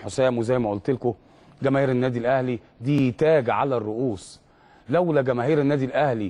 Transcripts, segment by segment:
حسام وزي ما قلت لكم جماهير النادي الاهلي دي تاج على الرؤوس لولا جماهير النادي الاهلي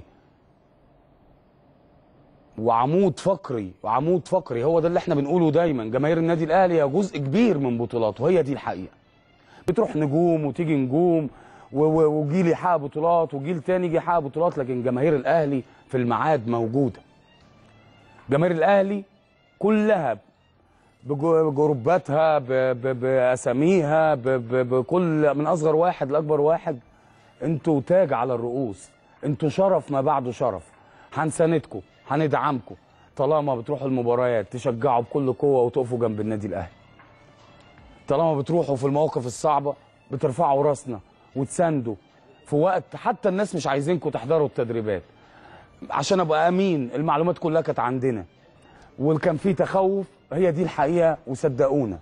وعمود فقري وعمود فقري هو ده اللي احنا بنقوله دايما جماهير النادي الاهلي هي جزء كبير من بطولاته هي دي الحقيقه بتروح نجوم وتيجي نجوم و- و- وجيل يحقق بطولات وجيل تاني يجي يحقق بطولات لكن جماهير الاهلي في الميعاد موجوده جماهير الاهلي كلها بجو- بجروباتها ب- ب- باساميها ب- ب- بكل من اصغر واحد لاكبر واحد انتوا تاج على الرؤوس انتوا شرف ما بعده شرف هنساندكم هندعمكم طالما بتروحوا المباريات تشجعوا بكل قوه وتقفوا جنب النادي الاهلي طالما بتروحوا في المواقف الصعبه بترفعوا راسنا وتساندوا في وقت حتى الناس مش عايزينكم تحضروا التدريبات عشان ابقى امين المعلومات كلها كانت عندنا وكان في تخوف هي دي الحقيقه وصدقونا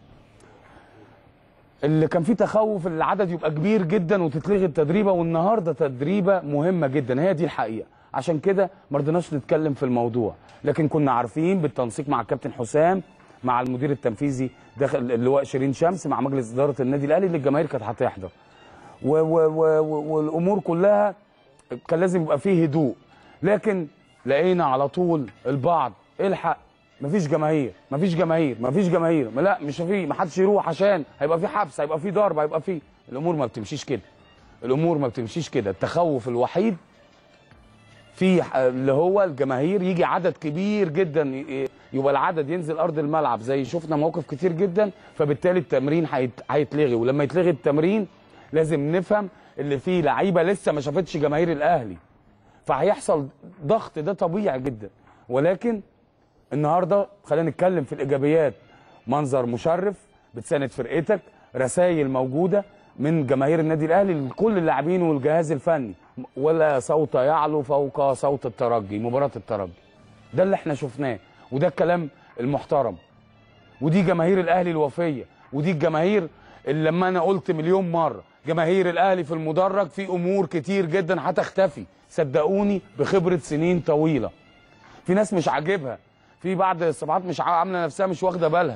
اللي كان فيه تخوف إن العدد يبقى كبير جدا وتتلغي التدريبه والنهارده تدريبه مهمه جدا هي دي الحقيقه عشان كده ما رضيناش نتكلم في الموضوع لكن كنا عارفين بالتنسيق مع الكابتن حسام مع المدير التنفيذي داخل اللواء شيرين شمس مع مجلس اداره النادي الاهلي اللي الجماهير كانت هتحضر و و و و والامور كلها كان لازم يبقى فيه هدوء لكن لقينا على طول البعض الحق مفيش جماهير مفيش جماهير مفيش جماهير ما لا مش في ما حدش يروح عشان هيبقى في حبس هيبقى في ضرب هيبقى في الامور ما بتمشيش كده الامور ما بتمشيش كده التخوف الوحيد في ح- اللي هو الجماهير يجي عدد كبير جدا ي- يبقى العدد ينزل ارض الملعب زي شفنا مواقف كتير جدا فبالتالي التمرين هيت- هيتلغي ولما يتلغي التمرين لازم نفهم اللي فيه لعيبه لسه ما شافتش جماهير الاهلي فهيحصل ضغط ده طبيعي جدا ولكن النهارده خلينا نتكلم في الايجابيات منظر مشرف بتساند فرقتك رسائل موجوده من جماهير النادي الاهلي لكل اللاعبين والجهاز الفني ولا صوت يعلو فوق صوت الترجي مباراه الترجي ده اللي احنا شفناه وده الكلام المحترم ودي جماهير الاهلي الوفيه ودي الجماهير اللي لما انا قلت مليون مره جماهير الاهلي في المدرج في امور كتير جدا هتختفي صدقوني بخبره سنين طويله في ناس مش عاجبها في بعض الصفحات مش عامله نفسها مش واخده بالها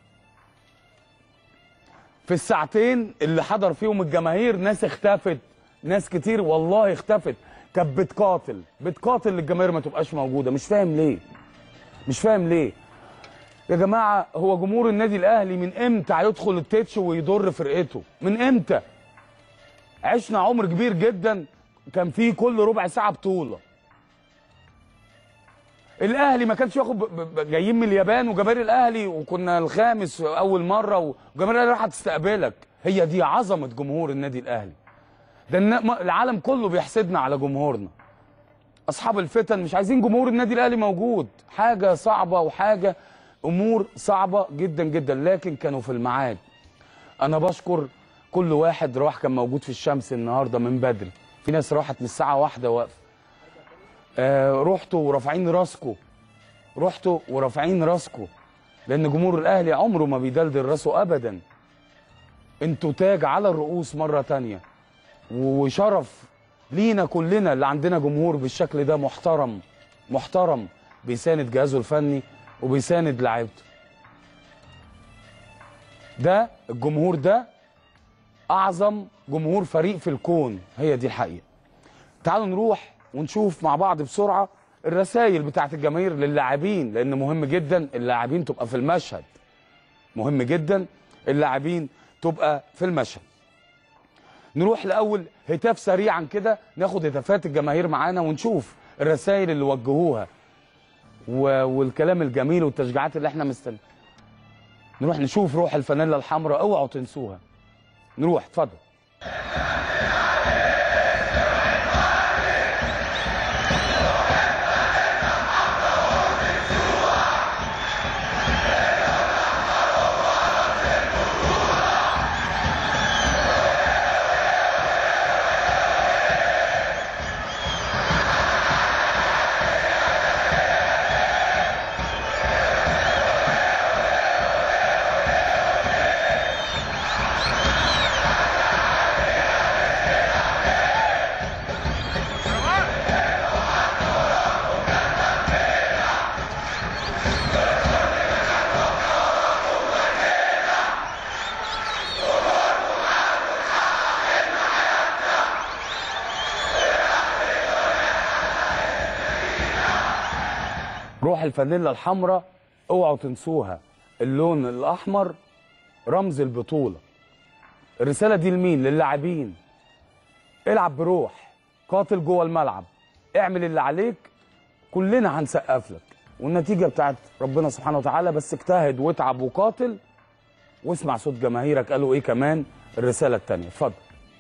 في الساعتين اللي حضر فيهم الجماهير ناس اختفت ناس كتير والله اختفت كانت بتقاتل بتقاتل الجماهير ما تبقاش موجوده مش فاهم ليه مش فاهم ليه يا جماعه هو جمهور النادي الاهلي من امتى هيدخل التتش ويضر فرقته من امتى عشنا عمر كبير جدا كان فيه كل ربع ساعه بطوله الاهلي ما كانش ياخد ب- ب- جايين من اليابان وجماهير الاهلي وكنا الخامس اول مره وجماهير الاهلي راح تستقبلك هي دي عظمه جمهور النادي الاهلي ده النا- ما- العالم كله بيحسدنا على جمهورنا اصحاب الفتن مش عايزين جمهور النادي الاهلي موجود حاجه صعبه وحاجه امور صعبه جدا جدا لكن كانوا في الميعاد انا بشكر كل واحد راح كان موجود في الشمس النهارده من بدري في ناس راحت من الساعه واحدة واقفه آه رحتوا ورافعين راسكم رحتوا ورافعين راسكم لان جمهور الاهلي عمره ما بيدلدل راسه ابدا انتوا تاج على الرؤوس مره تانية وشرف لينا كلنا اللي عندنا جمهور بالشكل ده محترم محترم بيساند جهازه الفني وبيساند لعيبته ده الجمهور ده اعظم جمهور فريق في الكون هي دي الحقيقه تعالوا نروح ونشوف مع بعض بسرعه الرسائل بتاعت الجماهير للاعبين لان مهم جدا اللاعبين تبقى في المشهد مهم جدا اللاعبين تبقى في المشهد نروح لاول هتاف سريعا كده ناخد هتافات الجماهير معانا ونشوف الرسائل اللي وجهوها و... والكلام الجميل والتشجيعات اللي احنا مستني نروح نشوف روح الفانيلا الحمراء اوعوا تنسوها نروح اتفضل الفانيلا الحمراء اوعوا تنسوها اللون الاحمر رمز البطوله الرساله دي لمين للاعبين العب بروح قاتل جوه الملعب اعمل اللي عليك كلنا هنسقف لك والنتيجه بتاعت ربنا سبحانه وتعالى بس اجتهد واتعب وقاتل واسمع صوت جماهيرك قالوا ايه كمان الرساله الثانيه اتفضل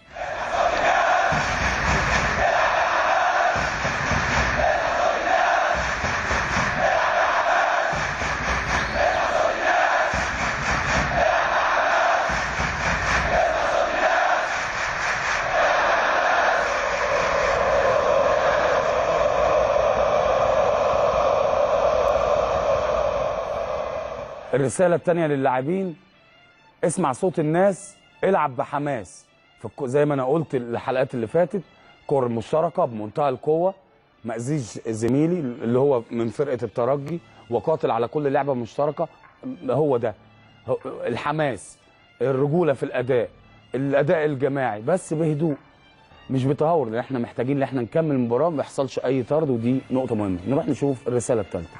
الرساله الثانيه للاعبين اسمع صوت الناس العب بحماس في الكو- زي ما انا قلت الحلقات اللي فاتت كور مشتركه بمنتهى القوه ما اذيش زميلي اللي هو من فرقه الترجي وقاتل على كل لعبه مشتركه هو ده هو- الحماس الرجوله في الاداء الاداء الجماعي بس بهدوء مش بتهور لان احنا محتاجين ان احنا نكمل المباراه ما يحصلش اي طرد ودي نقطه مهمه نروح نشوف الرساله الثالثه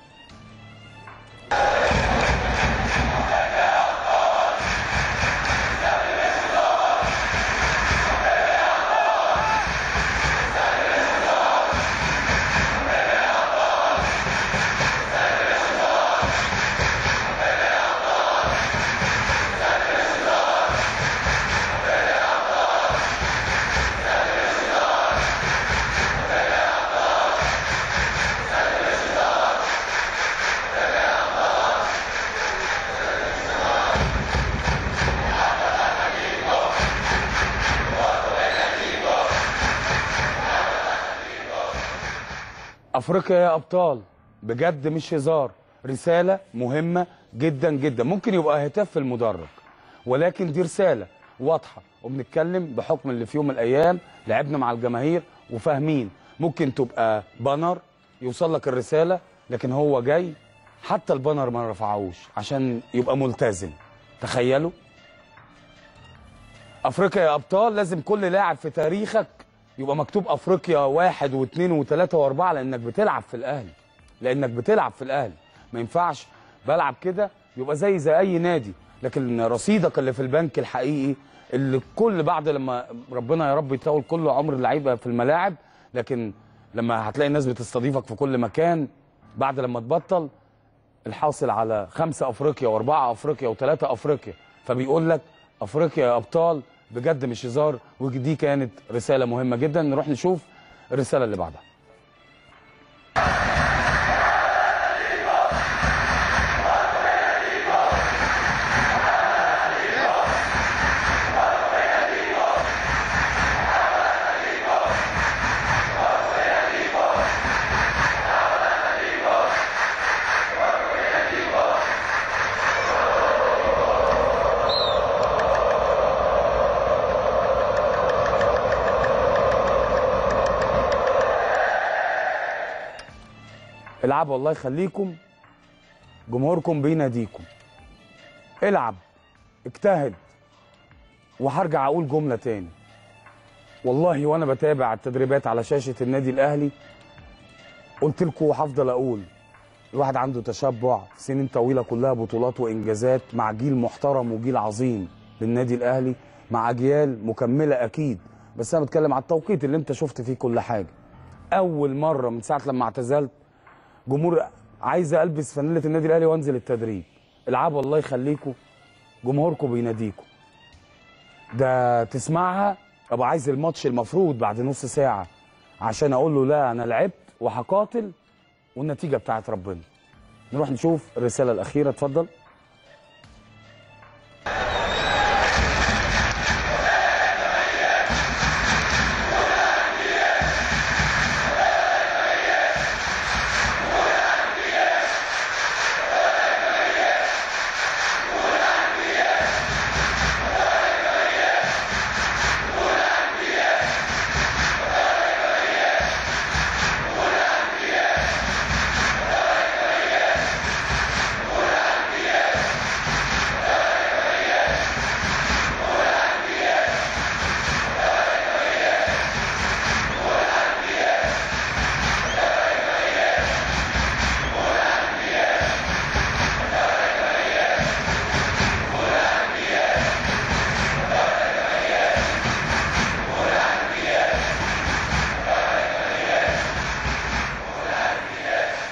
افريقيا يا ابطال بجد مش هزار رساله مهمه جدا جدا ممكن يبقى هتاف في المدرج ولكن دي رساله واضحه وبنتكلم بحكم اللي في يوم من الايام لعبنا مع الجماهير وفاهمين ممكن تبقى بانر يوصل لك الرساله لكن هو جاي حتى البانر ما رفعوش عشان يبقى ملتزم تخيلوا افريقيا يا ابطال لازم كل لاعب في تاريخك يبقى مكتوب افريقيا واحد واثنين وثلاثه واربعه لانك بتلعب في الاهلي لانك بتلعب في الاهلي ما ينفعش بلعب كده يبقى زي زي اي نادي لكن رصيدك اللي في البنك الحقيقي اللي كل بعد لما ربنا يا رب يطول كل عمر اللعيبه في الملاعب لكن لما هتلاقي الناس بتستضيفك في كل مكان بعد لما تبطل الحاصل على خمسة افريقيا واربعة افريقيا وثلاثة افريقيا فبيقول لك افريقيا يا ابطال بجد مش هزار ودي كانت رسالة مهمة جدا نروح نشوف الرسالة اللي بعدها العبوا الله يخليكم جمهوركم بيناديكم العب اجتهد وهرجع اقول جمله تاني والله وانا بتابع التدريبات على شاشه النادي الاهلي قلت لكم وهفضل اقول الواحد عنده تشبع سنين طويله كلها بطولات وانجازات مع جيل محترم وجيل عظيم للنادي الاهلي مع اجيال مكمله اكيد بس انا بتكلم على التوقيت اللي انت شفت فيه كل حاجه اول مره من ساعه لما اعتزلت جمهور عايزه البس فانيله النادي الاهلي وانزل التدريب العبوا الله يخليكم جمهوركم بيناديكم ده تسمعها ابقى عايز الماتش المفروض بعد نص ساعه عشان اقول له لا انا لعبت وهقاتل والنتيجه بتاعت ربنا نروح نشوف الرساله الاخيره اتفضل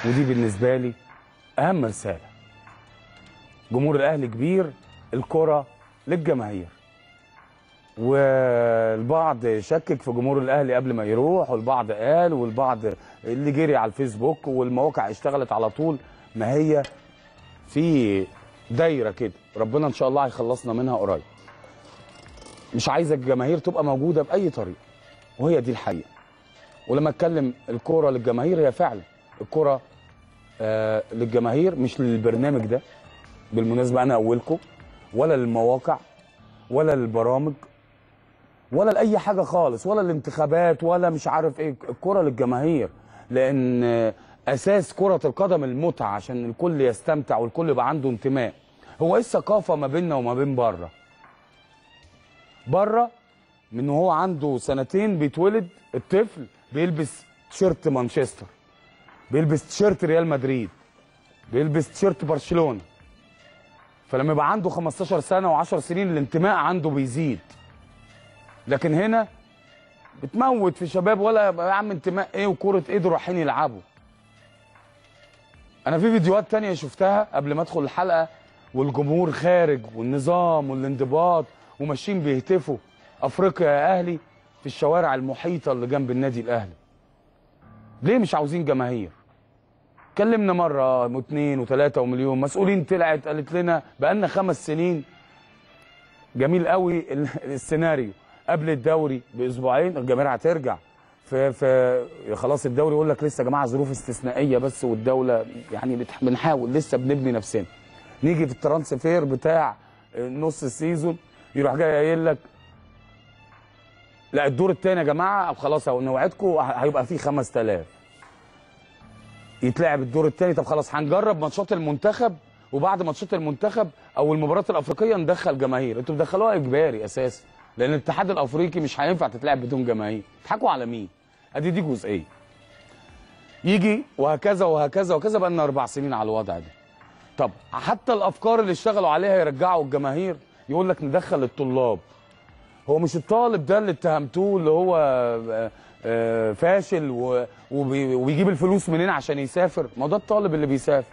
ودي بالنسبه لي اهم رساله جمهور الاهلي كبير الكره للجماهير والبعض شكك في جمهور الاهلي قبل ما يروح والبعض قال والبعض اللي جري على الفيسبوك والمواقع اشتغلت على طول ما هي في دايره كده ربنا ان شاء الله هيخلصنا منها قريب مش عايزه الجماهير تبقى موجوده باي طريقه وهي دي الحقيقه ولما اتكلم الكوره للجماهير هي فعلا الكوره آه للجماهير مش للبرنامج ده بالمناسبه انا اولكم ولا للمواقع ولا للبرامج ولا لاي حاجه خالص ولا الانتخابات ولا مش عارف ايه الكره للجماهير لان آه، اساس كره القدم المتعه عشان الكل يستمتع والكل يبقى عنده انتماء هو ايه الثقافه ما بيننا وما بين بره بره من هو عنده سنتين بيتولد الطفل بيلبس تيشيرت مانشستر بيلبس تيشيرت ريال مدريد بيلبس تيشيرت برشلونه فلما يبقى عنده 15 سنه و10 سنين الانتماء عنده بيزيد لكن هنا بتموت في شباب ولا يا عم انتماء ايه وكوره ايه دول رايحين يلعبوا انا في فيديوهات تانية شفتها قبل ما ادخل الحلقه والجمهور خارج والنظام والانضباط وماشيين بيهتفوا افريقيا يا اهلي في الشوارع المحيطه اللي جنب النادي الاهلي ليه مش عاوزين جماهير كلمنا مره واثنين وثلاثه ومليون مسؤولين طلعت قالت لنا بقالنا خمس سنين جميل قوي ال- السيناريو قبل الدوري باسبوعين الجماهير هترجع في في خلاص الدوري يقول لك لسه يا جماعه ظروف استثنائيه بس والدوله يعني بتح- بنحاول لسه بنبني نفسنا نيجي في الترانسفير بتاع نص السيزون يروح جاي قايل لك لا الدور الثاني يا جماعه خلاص اهو نوعدكم هيبقى فيه 5000 يتلعب الدور الثاني طب خلاص هنجرب ماتشات المنتخب وبعد ماتشات المنتخب او المباريات الافريقيه ندخل جماهير انتوا بتدخلوها اجباري اساسا لان الاتحاد الافريقي مش هينفع تتلعب بدون جماهير تضحكوا على مين ادي دي جزئيه يجي وهكذا وهكذا وهكذا بقى لنا اربع سنين على الوضع ده طب حتى الافكار اللي اشتغلوا عليها يرجعوا الجماهير يقول لك ندخل الطلاب هو مش الطالب ده اللي اتهمتوه اللي هو آه، آه، فاشل و- وبي- وبيجيب الفلوس منين عشان يسافر ما ده الطالب اللي بيسافر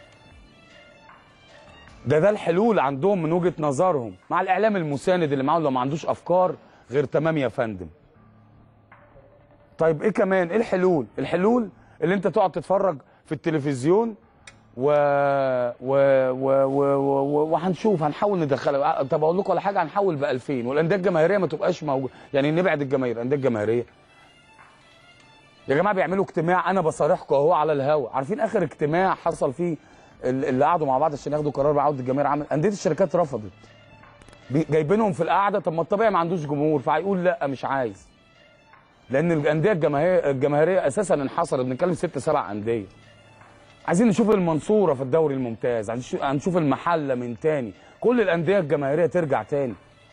ده ده الحلول عندهم من وجهة نظرهم مع الاعلام المساند اللي معاهم لو ما عندوش افكار غير تمام يا فندم طيب ايه كمان ايه الحلول الحلول اللي انت تقعد تتفرج في التلفزيون و و و و و و وهنشوف هنحاول ندخلها طب اقول لكم على حاجه هنحول ب 2000 والانديه الجماهيريه ما تبقاش موجوده يعني نبعد الجماهير الانديه الجماهيريه يا جماعه بيعملوا اجتماع انا بصارحكم اهو على الهوا عارفين اخر اجتماع حصل فيه ال- اللي قعدوا مع بعض عشان ياخدوا قرار بعوده الجماهير عمل انديه الشركات رفضت بي- جايبينهم في القعده طب ما الطبيعي ما عندوش جمهور فهيقول لا مش عايز لان الانديه الجماهير الجماهيريه اساسا انحصرت بنتكلم ست سبع انديه عايزين نشوف المنصوره في الدوري الممتاز هنشوف- هنشوف المحله من تاني كل الانديه الجماهيريه ترجع تاني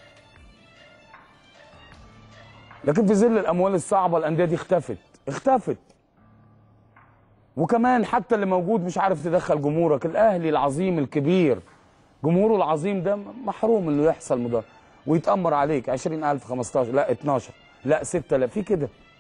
لكن في ظل الاموال الصعبه الانديه دي اختفت اختفت وكمان حتى اللي موجود مش عارف تدخل جمهورك الاهلي العظيم الكبير جمهوره العظيم ده محروم انه يحصل مدار ويتامر عليك 20000 15 لا 12 لا 6000 في كده